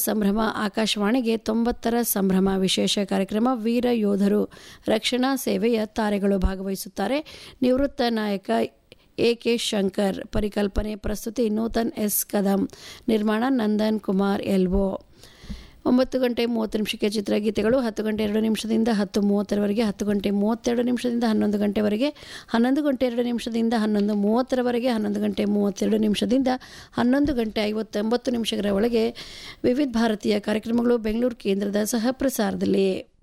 ಸಂಭ್ರಮ ಆಕಾಶವಾಣಿಗೆ ತೊಂಬತ್ತರ ಸಂಭ್ರಮ ವಿಶೇಷ ಕಾರ್ಯಕ್ರಮ ವೀರ ಯೋಧರು ರಕ್ಷಣಾ ಸೇವೆಯ ತಾರೆಗಳು ಭಾಗವಹಿಸುತ್ತಾರೆ ನಿವೃತ್ತ ನಾಯಕ ಎ ಕೆ ಶಂಕರ್ ಪರಿಕಲ್ಪನೆ ಪ್ರಸ್ತುತಿ ನೂತನ್ ಎಸ್ ಕದಂ ನಿರ್ಮಾಣ ನಂದನ್ ಕುಮಾರ್ ಎಲ್ವೋ ಒಂಬತ್ತು ಗಂಟೆ ಮೂವತ್ತು ನಿಮಿಷಕ್ಕೆ ಚಿತ್ರಗೀತೆಗಳು ಹತ್ತು ಗಂಟೆ ಎರಡು ನಿಮಿಷದಿಂದ ಹತ್ತು ಮೂವತ್ತರವರೆಗೆ ಹತ್ತು ಗಂಟೆ ಮೂವತ್ತೆರಡು ನಿಮಿಷದಿಂದ ಹನ್ನೊಂದು ಗಂಟೆವರೆಗೆ ಹನ್ನೊಂದು ಗಂಟೆ ಎರಡು ನಿಮಿಷದಿಂದ ಹನ್ನೊಂದು ಮೂವತ್ತರವರೆಗೆ ಹನ್ನೊಂದು ಗಂಟೆ ಮೂವತ್ತೆರಡು ನಿಮಿಷದಿಂದ ಹನ್ನೊಂದು ಗಂಟೆ ಐವತ್ತೊಂಬತ್ತು ನಿಮಿಷಗಳ ಒಳಗೆ ವಿವಿಧ ಭಾರತೀಯ ಕಾರ್ಯಕ್ರಮಗಳು ಬೆಂಗಳೂರು ಕೇಂದ್ರದ ಸಹ ಪ್ರಸಾರದಲ್ಲಿ